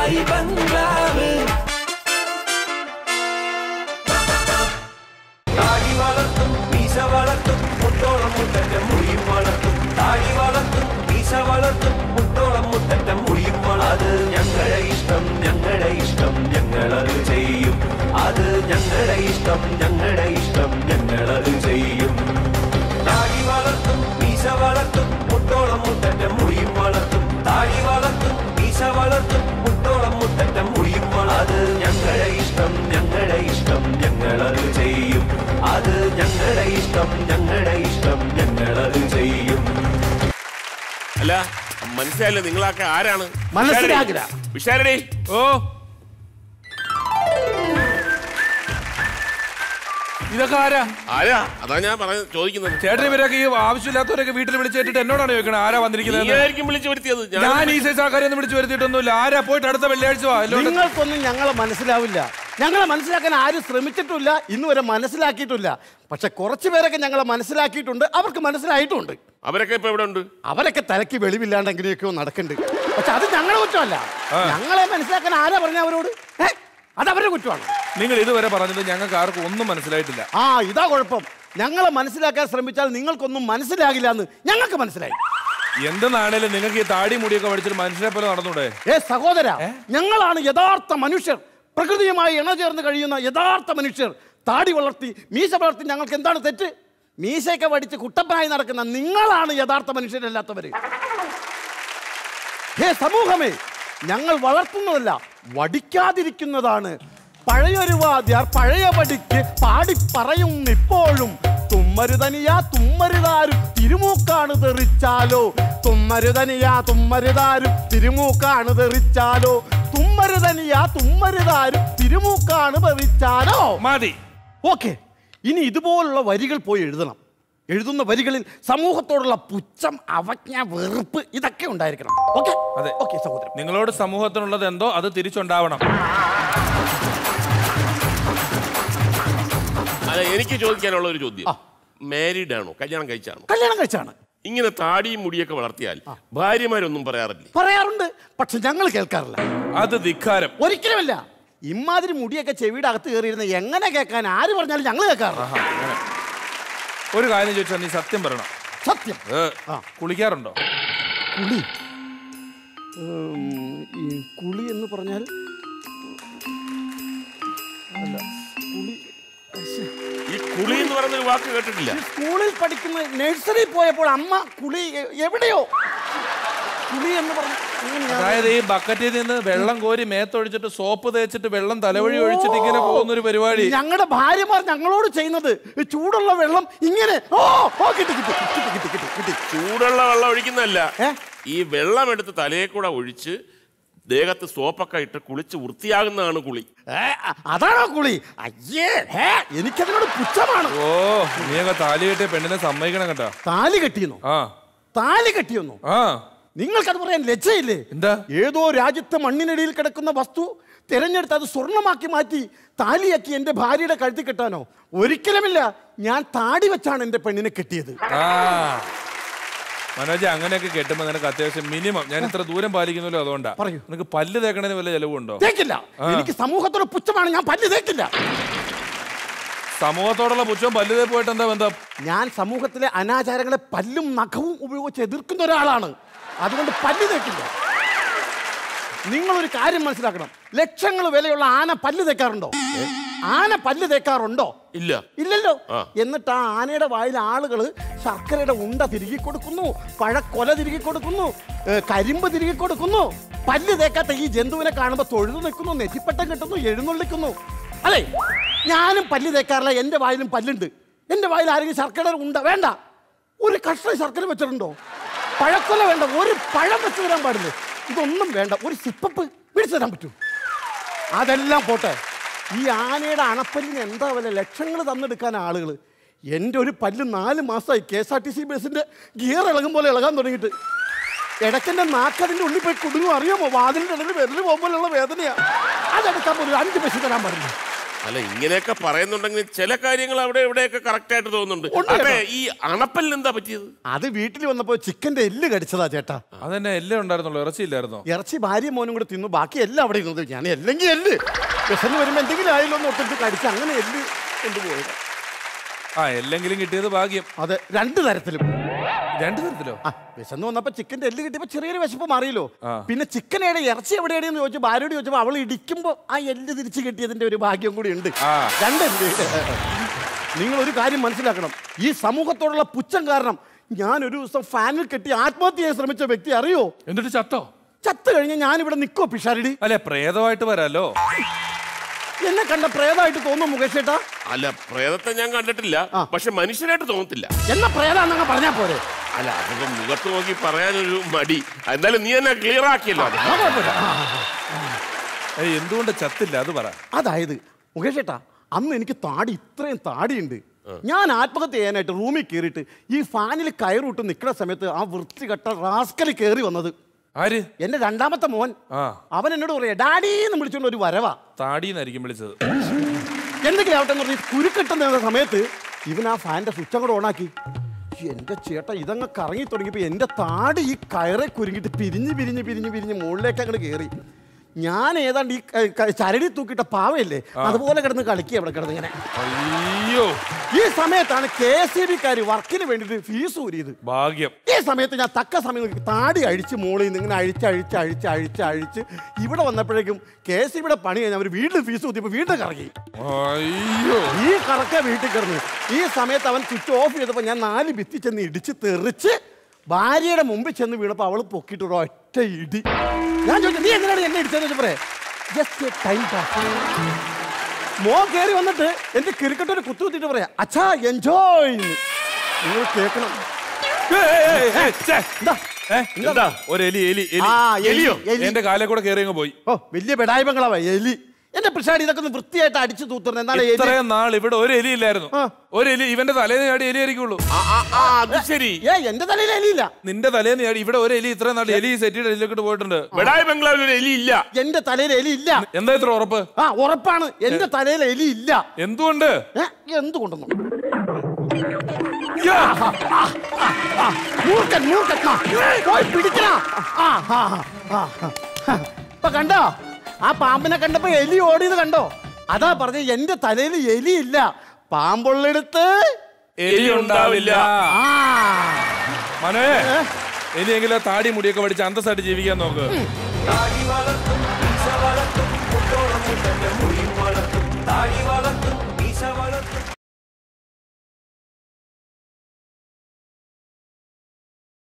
ഷാഹി ബംഗ്ലാവ് താടി വളർത്തും മീശ വളർത്തും മുട്ടോളം മുട്ടറ്റം മുടിയും വളർത്തും താടി വളർത്തും മീശ വളർത്തും മുട്ടോളം മുട്ടറ്റം മുടിയും വള- അത് ഞങ്ങളുടെ ഇഷ്ടം ഞങ്ങളുടെ ഇഷ്ടം ഞങ്ങളത് ചെയ്യും അത് ഞങ്ങളുടെ ഇഷ്ടം ഞങ്ങളുടെ ഇഷ്ടം ഞങ്ങളത് ചെയ്യും താടി വളർത്തും മീശ വളർത്തും മുട്ടോളം മുട്ടറ്റം മുടിയും വളർത്തും താടി വളർത്തും മീശ വളർത്തും മുട്ടോളം മുട്ടറ്റം മുടിയും വള- അത് ഞങ്ങളുടെ ഇഷ്ടം ഞങ്ങളുടെ ഇഷ്ടം ഞങ്ങളത് ചെയ്യും അത് ഞങ്ങളുടെ ഇഷ്ടം ഞങ്ങളുടെ ഇഷ്ടം ഞങ്ങളത് ചെയ്യും അല്ല മനസ്സിലായില്ല നിങ്ങളൊക്കെ ആരാണ് മനസ്സിലാകില്ല. വിശാരടി ഓ ഇതൊക്കെ ആരാ ആരാ അതാ ഞാൻ പറഞ്ഞ ചോദിക്കുന്നത് ചേട്ടൻ ഇവരൊക്കെ ഈ ആവശ്യമില്ലാത്തവരൊക്കെ വീട്ടിൽ വിളിച്ചേറ്റിട്ട് എന്നോടാണ് ചോദിക്കണത് ആരാ വന്നിരിക്കുന്നത് നീയായിരിക്കും വിളിച്ചു വരുത്തിയത് ഞാൻ ഞാൻ ഈ സൈസ് ആൾക്കാരെയൊന്നും വിളിച്ചു വരുത്തിയിട്ടൊന്നുമില്ല ആരാ പോയിട്ട് അടുത്ത വെള്ളിയാഴ്ച വാ അല്ലോണ്ട് നിങ്ങൾക്കൊന്നും ഞങ്ങളെ മനസ്സിലാവില്ല ഞങ്ങളെ മനസ്സിലാക്കാൻ ആരും ശ്രമിച്ചിട്ടില്ല ഇന്ന് വരെ മനസ്സിലാക്കിയിട്ടില്ല പക്ഷെ കുറച്ച് പേരൊക്കെ ഞങ്ങളെ മനസ്സിലാക്കിയിട്ടുണ്ട് അവർക്ക് മനസ്സിലായിട്ടുണ്ട് അവരൊക്കെ ഇപ്പൊ എവിടെ ഉണ്ട് അവരൊക്കെ തലയ്ക്ക് വെളിവില്ലാണ്ട് എങ്ങനെയൊക്കെയോ നടക്കുന്നുണ്ട് പക്ഷെ അത് ഞങ്ങളെ കുറ്റമല്ല ഞങ്ങളെ മനസ്സിലാക്കാൻ ആരാ പറഞ്ഞ അവരോട് ഏ? അത് അവരുടെ കുറ്റമാണ് നിങ്ങൾ ഇതുവരെ പറഞ്ഞത് ഞങ്ങൾക്ക് ആർക്കും ഒന്നും മനസ്സിലായിട്ടില്ല ആ ഇതാ കുഴപ്പം ഞങ്ങളെ മനസ്സിലാക്കാൻ ശ്രമിച്ചാൽ നിങ്ങൾക്കൊന്നും മനസ്സിലാകില്ല എന്ന് ഞങ്ങൾക്ക് മനസ്സിലായി എന്തെന്നാണേലും നിങ്ങൾക്ക് ഈ താടി മുടിയൊക്കെ പഠിച്ചിട്ട് മനുഷ്യനെ പോലെ നടന്നൂടെ ഏ സഹോദര ഞങ്ങളാണ് യഥാർത്ഥ മനുഷ്യർ പ്രകൃതിയുമായി ഇണചേർന്ന് കഴിയുന്ന യഥാർത്ഥ മനുഷ്യർ താടി വളർത്തി മീശ വളർത്തി ഞങ്ങൾക്ക് എന്താണ് തെറ്റ് മീശയൊക്കെ വടിച്ച് കുട്ടപ്പനായി നടക്കുന്ന നിങ്ങളാണ് യഥാർത്ഥ മനുഷ്യരല്ലാത്തവര് ഹേ സമൂഹമേ ഞങ്ങൾ വളർത്തുന്നതല്ല വടിക്കാതിരിക്കുന്നതാണ് പഴയൊരു വാദ്യാർ പഴയ വടിക്ക് പാടി പറയും ഇപ്പോഴും തുമ്മരുതനിയ തുമ്മരുതാരും തിരുമൂക്കാണ് തെറിച്ചാലോ തുമ്മരുതനിയ തുമ്മരുതാരും തിരുമൂക്കാണ് തെറിച്ചാലോ തുമ്മരുതനിയ തുമ്മരുതാരും തിരുമൂക്കാണ് തെറിച്ചാലോ മതി ഓക്കെ ഇനി ഇതുപോലുള്ള വരികൾ പോയി എഴുതണം എഴുതുന്ന വരികളിൽ സമൂഹത്തോടുള്ള പുച്ഛം അവജ്ഞ വെറുപ്പ് ഇതൊക്കെ ഉണ്ടായിരിക്കണം ഓക്കെ അതെ. ഓക്കെ സഹോദരൻ നിങ്ങളോട് സമൂഹത്തിനുള്ളത് എന്തോ അത് തിരിച്ചുണ്ടാവണം അല്ല എനിക്ക് ചോദിക്കാനുള്ള ഒരു ചോദ്യം ആ. മാരീഡ് ആണോ കല്യാണം കഴിച്ചാണോ കല്യാണം കഴിച്ചാണ് ഇങ്ങനെ താടിയും മുടിയൊക്കെ വളർത്തിയാൽ ഭാര്യമാരൊന്നും പറയാറില്ലേ പറയാറുണ്ട് പക്ഷെ ഞങ്ങൾ കേൾക്കാറില്ല അത് ധിക്കാരം ഒരിക്കലുമല്ല ഇമാതിരി മുടിയൊക്കെ ചെവിയുടെ അകത്ത് കയറിയിരുന്ന എങ്ങനെ കേൾക്കാൻ ആര് പറഞ്ഞാലും ഞങ്ങൾ കേൾക്കാറില്ല ആഹാ, അങ്ങനെ. ഒരു കാര്യം ചോദിച്ചാൽ നീ സത്യം പറയണം സത്യം ഏ, ആ. കുളിക്കാറുണ്ടോ കുളി ഉം, ഈ കുളി എന്ന് പറഞ്ഞാൽ അല്ല കുളി ശ്ശെ. ഈ കുളി എന്ന് പറയുന്ന ഒരു വാക്ക് കേട്ടിട്ടില്ല ഈ സ്കൂളിൽ പഠിക്കുന്ന നഴ്സറി പോയപ്പോൾ അമ്മ കുളി എ- എവിടെയോ കുളി എന്ന് പറഞ്ഞു അങ്ങനെയാ. അതായത് ഈ ബക്കറ്റിൽ നിന്ന് വെള്ളം കോരി മേത്തൊഴിച്ചിട്ട് സോപ്പ് തേച്ചിട്ട് വെള്ളം തലവഴി ഒഴിച്ചിട്ട് ഇങ്ങനെ പോകുന്ന ഒരു പരിപാടി ഞങ്ങളുടെ ഭാര്യമാർ ഞങ്ങളോട് ചെയ്യുന്നത് ഈ ചൂടുള്ള വെള്ളം ഇങ്ങനെ ഓ ഓ കിട്ടി കിട്ടി കിട്ടി കിട്ടി കിട്ടി കിട്ടി ചൂടുള്ള വെള്ളം ഒഴിക്കുന്നതല്ല ഏ? ഈ വെള്ളം എടുത്ത് തലയെ കൂടെ ഒഴിച്ച് ദേഹത്ത് സോപ്പൊക്കെ ഇട്ട് കുളിച്ച് വൃത്തിയാകുന്നതാണ് കുളി ഏ, അ- അതാണോ കുളി അയ്യേ ഹേ എനിക്കതിനോട് പുച്ഛമാണ് ഓ നീയൊക്കെ താലി കെട്ടിയ പെണ്ണിനെ സമ്മതിക്കണം കേട്ടോ താലി കെട്ടിയെന്നോ ആ താലി കെട്ടിയെന്നോ ആ നിങ്ങൾക്കത് പറയാൻ ലജ്ജയില്ലേ എന്താ ഏതോ രാജ്യത്തെ മണ്ണിനടിയിൽ കിടക്കുന്ന വസ്തു തിരഞ്ഞെടുത്ത് അത് സ്വർണമാക്കി മാറ്റി താലിയാക്കി എൻ്റെ ഭാര്യയുടെ കഴുത്തി കെട്ടാനോ ഒരിക്കലുമില്ല ഞാൻ താടി വെച്ചാണ് എൻ്റെ പെണ്ണിനെ കെട്ടിയത് ആ മനോജ് അങ്ങനെയൊക്കെ കെട്ടുമ്പോ നിനക്ക് അത്യാവശ്യം മിനിമം ഞാൻ ഇത്ര ദൂരം പാലിക്കുന്നല്ലോ അതുകൊണ്ടാ പറയൂ. നിനക്ക് പല്ല് തേക്കണതിന് വല്ല ചെലവുണ്ടോ തേക്കില്ല എനിക്ക് സമൂഹത്തോട് പുച്ഛമാണ് ഞാൻ പല്ല് തേക്കില്ല സമൂഹത്തോടുള്ള പുച്ഛവും പല്ല് തേപ്പുമായിട്ട് എന്താ ബന്ധം ഞാൻ സമൂഹത്തിലെ അനാചാരങ്ങളെ പല്ലും നഖവും ഉപയോഗിച്ച് എതിർക്കുന്ന ഒരാളാണ് അതുകൊണ്ട് പല്ല് തേക്കില്ല നിങ്ങളൊരു കാര്യം മനസ്സിലാക്കണം ലക്ഷങ്ങൾ വിലയുള്ള ആന പല്ല് തേക്കാറുണ്ടോ ആന പല്ല് തേക്കാറുണ്ടോ ഇല്ല ഇല്ലല്ലോ ആ. എന്നിട്ട് ആ ആനയുടെ വായിൽ ആളുകൾ ശർക്കരയുടെ ഉണ്ട തിരികെ കൊടുക്കുന്നു പഴക്കൊല തിരികെ കൊടുക്കുന്നു ഏ, കരിമ്പ് തിരികെ കൊടുക്കുന്നു പല്ല് തേക്കാത്ത ഈ ജന്തുവിനെ കാണുമ്പോൾ തൊഴുതു നിൽക്കുന്നു നെറ്റിപ്പട്ടം കിട്ടുന്നു എഴുന്നള്ളിക്കുന്നു അതെ ഞാനും പല്ല് തേക്കാറില്ല എൻ്റെ വായിലും പല്ലുണ്ട് എൻ്റെ വായിൽ ആരെങ്കിലും ശർക്കര ഉണ്ട വേണ്ട ഒരു കഷ്ണം ശർക്കര വെച്ചിട്ടുണ്ടോ പഴക്കൊല വേണ്ട ഒരു പഴം വെച്ച് തരാൻ പാടില്ലേ ഇതൊന്നും വേണ്ട ഒരു സിപ്പപ്പ് പിടിച്ചു തരാൻ പറ്റൂ അതെല്ലാം പോട്ടെ ഈ ആനയുടെ അണപ്പല്ലിന് എന്താ വില ലക്ഷങ്ങൾ തന്നെടുക്കാൻ ആളുകൾ എൻ്റെ ഒരു പല്ല് നാല് മാസമായി K S R T C ബസ്സിൻ്റെ ഗിയർ ഇളകും പോലെ ഇളകാൻ തുടങ്ങിയിട്ട് ഇടയ്ക്കെൻ്റെ നാക്കതിൻ്റെ ഉള്ളിൽ പോയി കുടുങ്ങും അറിയാമോ വാതിലിൻ്റെ ഇടയിൽ വിരൽ പോകുമ്പോഴുള്ള വേദനയാണ് അതെടുക്കാൻ പോലും ഒരു അഞ്ച് പൈസ തരാൻ പാടില്ല അല്ല ഇങ്ങനെയൊക്കെ പറയുന്നുണ്ടെങ്കിൽ ചില കാര്യങ്ങൾ അവിടെ ഇവിടെയൊക്കെ കറക്റ്റ് ആയിട്ട് തോന്നുന്നുണ്ട് ഉണ്ട് അതെ കേട്ടോ. ഈ അണപ്പല്ലിന് എന്താ പറ്റിയത് അത് വീട്ടിൽ വന്നപ്പോ ചിക്കന്റെ എല്ല് കടിച്ചതാ ചേട്ടാ അതന്നെ എല്ലാം ഉണ്ടായിരുന്നുള്ളൂ ഇറച്ചിയില്ലായിരുന്നോ ഇറച്ചി ഭാര്യയും മോനും കൂടെ തിന്നു ബാക്കി എല്ലാം അവിടെ ഇരുന്നത് ഞാൻ അല്ലെങ്കിൽ എല്ല് വിശന്ന് വരുമ്പോ എന്തെങ്കിലും ആയാലും ഒന്ന് ഒട്ടിട്ട് കടിച്ച് അങ്ങനെ എല്ല് കൊണ്ടുപോയത് ആ എല്ലെങ്കിലും കിട്ടിയത് ഭാഗ്യം അതെ രണ്ട് തരത്തിലും രണ്ടു തരത്തിലോ ആ വിശന്ന് വന്നപ്പോ ചിക്കന്റെ എല്ല് കിട്ടിയപ്പോ ചെറിയൊരു വിശപ്പ് മാറിയല്ലോ ആ. പിന്നെ ചിക്കൻ എവിടെ ഇറച്ചി എവിടെയാണെന്ന് ചോദിച്ചു ഭാര്യയോട് ചോദിച്ചപ്പോ അവൾ ഇടിക്കുമ്പോ ആ എല്ല് തിരിച്ചു കിട്ടിയതിന്റെ ഒരു ഭാഗ്യം കൂടി ഉണ്ട് ആ. രണ്ടെല്ല് നിങ്ങൾ ഒരു കാര്യം മനസ്സിലാക്കണം ഈ സമൂഹത്തോടുള്ള പുച്ഛം കാരണം ഞാൻ ഒരു ദിവസം ഫാനിൽ കെട്ടി ആത്മഹത്യ ചെയ്യാൻ ശ്രമിച്ച വ്യക്തി അറിയോ എന്നിട്ട് ചത്തോ ചത്ത് കഴിഞ്ഞ് ഞാനിവിടെ നിൽക്കോ പിഷാരടി അല്ലെ പ്രേതമായിട്ട് വരാലോ എന്നെ കണ്ട പ്രേതമായിട്ട് തോന്നും മുകേഷ് ചേട്ടാ അല്ല പ്രേതത്തെ ഞാൻ കണ്ടിട്ടില്ല ആ. പക്ഷെ മനുഷ്യരായിട്ട് തോന്നത്തില്ല എന്ന പ്രേതാന്നങ്ങ് പറഞ്ഞാ പോരെ അല്ല അതൊക്കെ മുഖത്ത് നോക്കി പറയാനൊരു മടി എന്തായാലും നീ എന്നെ ക്ലിയർ ആക്കിയല്ലോ അത്. ആ, കുഴപ്പമില്ല. ആ, ഏയ്, എന്തുകൊണ്ട് ചത്തില്ല അത് പറ അതായത് മുകേഷ് ചേട്ടാ അന്ന് എനിക്ക് താടി ഇത്രയും താടിയുണ്ട് ഞാൻ ആത്മഹത്യ ചെയ്യാനായിട്ട് റൂമിൽ കയറിയിട്ട് ഈ ഫാനിൽ കയറിട്ട് നിൽക്കുന്ന സമയത്ത് ആ വൃത്തികെട്ട റാസ്കൽ കയറി വന്നത് ആര് എന്റെ രണ്ടാമത്തെ മോൻ ആ അവൻ എന്നോട് പറയാ ഡാഡി എന്ന് വിളിച്ചോണ്ട് ഒരു വരവാ താടിന്നായിരിക്കും വിളിച്ചത് എന്തെങ്കിലും ആവട്ടെ എന്ന് പറഞ്ഞ് കുരുക്കെട്ടുന്ന സമയത്ത് ഇവൻ ആ ഫാനിന്റെ സ്വിച്ച് അങ്ങോട്ട് ഓണാക്കി എന്റെ ചേട്ടാ ഇതങ്ങ് കറങ്ങി തുടങ്ങിയപ്പോ എന്റെ താടി ഈ കയറെ കുരുങ്ങിട്ട് പിരിഞ്ഞ് പിരിഞ്ഞ് പിരിഞ്ഞ് പിരിഞ്ഞ് മുകളിലേക്ക് അങ്ങോട്ട് കയറി ഞാൻ ഏതാണ്ട് ഈ ക- ക- ചരടി തൂക്കിയിട്ട പാവയല്ലേ അതുപോലെ കിടന്ന് കളിക്കുക അവിടെ കിടന്ന് ഇങ്ങനെ അയ്യോ ഈ സമയത്താണ് കെ എസ് ഇ ബിക്കാർ വർക്കിന് വേണ്ടിയിട്ട് ഫീസ് ഊരിയത് ഭാഗ്യം ഈ സമയത്ത് ഞാൻ തക്ക സമയം നോക്കി താടി അഴിച്ച് മുകളിൽ നിന്ന് ഇങ്ങനെ അഴിച്ച് അഴിച്ച് അഴിച്ച് അഴിച്ച് അഴിച്ച് ഇവിടെ വന്നപ്പോഴേക്കും കെ എസ് ഇ ബിയുടെ പണി കഴിഞ്ഞ് അവർ വീണ്ടും ഫീസ് ഊത്തിയപ്പോൾ വീണ്ടും കറങ്ങി അയ്യോ ഈ കറക്ക വീട്ടിൽ കിടന്നു ഈ സമയത്ത് അവൻ സ്വിച്ച് ഓഫ് ചെയ്തപ്പോൾ ഞാൻ നാല് ഭിത്തി ചെന്ന് ഇടിച്ച് തെറിച്ച് ഭാര്യയുടെ മുമ്പിൽ ചെന്ന് വീണപ്പോൾ അവൾ പൊക്കിയിട്ട് ഒരു ഒറ്റ ഇടി ഞാൻ ചോദിച്ചു നീ എന്തിനാണ് എന്നെ ഇടിച്ചതെന്ന് വെച്ചപ്പോഴേ ജസ്റ്റ് ടൈം പാസ് മോ കയറി വന്നിട്ട് എന്റെ ക്രിക്കറ്റ് ഒരു കുത്തു കുത്തിയിട്ട് പറയാ അച്ഛാ എൻജോയ് നിങ്ങൾ കേൾക്കണം ഏയ്, ഏയ്, ഏയ്, ഛേ. എന്താ ഏ, എന്താ? എന്താ ഒരു എലി എലി എലി ആ, എലി, എലിയോ എലി. എന്റെ കാലെ കൂടെ കയറി അങ്ങ് പോയി ഓ വലിയ ബെടായ്മകളാ എലി എന്റെ പിഷാടി ഇതൊക്കെ ഒന്ന് വൃത്തിയായിട്ട് അടിച്ചു തൂത്തുന്നത് എന്താണ് എലി ഇത്രയും നാൾ ഇവിടെ ഒരു എലി ഇല്ലായിരുന്നു ആ. ഒരു എലി ഇവന്റെ തലേന്ന് ചാടി എലി ആയിരിക്കുള്ളൂ ആ, ആ, ആ, അത് ശരി ഏ എന്റെ തലയിൽ എലിയില്ല നിന്റെ തലേന്ന് ചാടി ഇവിടെ ഒരു എലി ഇത്രയും നാൾ എലി സെറ്റിയുടെ എലിയിലോട്ട് പോയിട്ടുണ്ട് ബഡായി ബംഗ്ലാവിൽ ഒരു എലി ഇല്ല എന്റെ തലയിൽ എലി ഇല്ല എന്താ ഇത്ര ഉറപ്പ് ആ ഉറപ്പാണ് എന്റെ തലയിൽ എലി ഇല്ല എന്തുകൊണ്ട് ഏ, എന്തുകൊണ്ടെന്നോ യ്യോ. മൂർഖൻ മൂർഖൻ ആ, പോയി പിടിക്കടാ. ആ, ആ, ആ, ആ. ഇപ്പൊ കണ്ടോ ആ പാമ്പിനെ കണ്ടപ്പോ എലി ഓടിയത് കണ്ടോ അതാ പറഞ്ഞ എന്റെ തലയിൽ എലി ഇല്ല പാമ്പുള്ളെടുത്ത് എലി ഉണ്ടാവില്ല ആ മനോയെ ഇനിയെങ്കിലും താടി മുടിയൊക്കെ പഠിച്ച് അന്തസ്സായിട്ട് ജീവിക്കാൻ നോക്ക് താടി വളർത്തും മീശ വളർത്തും മുട്ടോളം മുട്ടന്റെ മുടി വളർത്തും താടി വളർത്തും മീശ വളർത്തും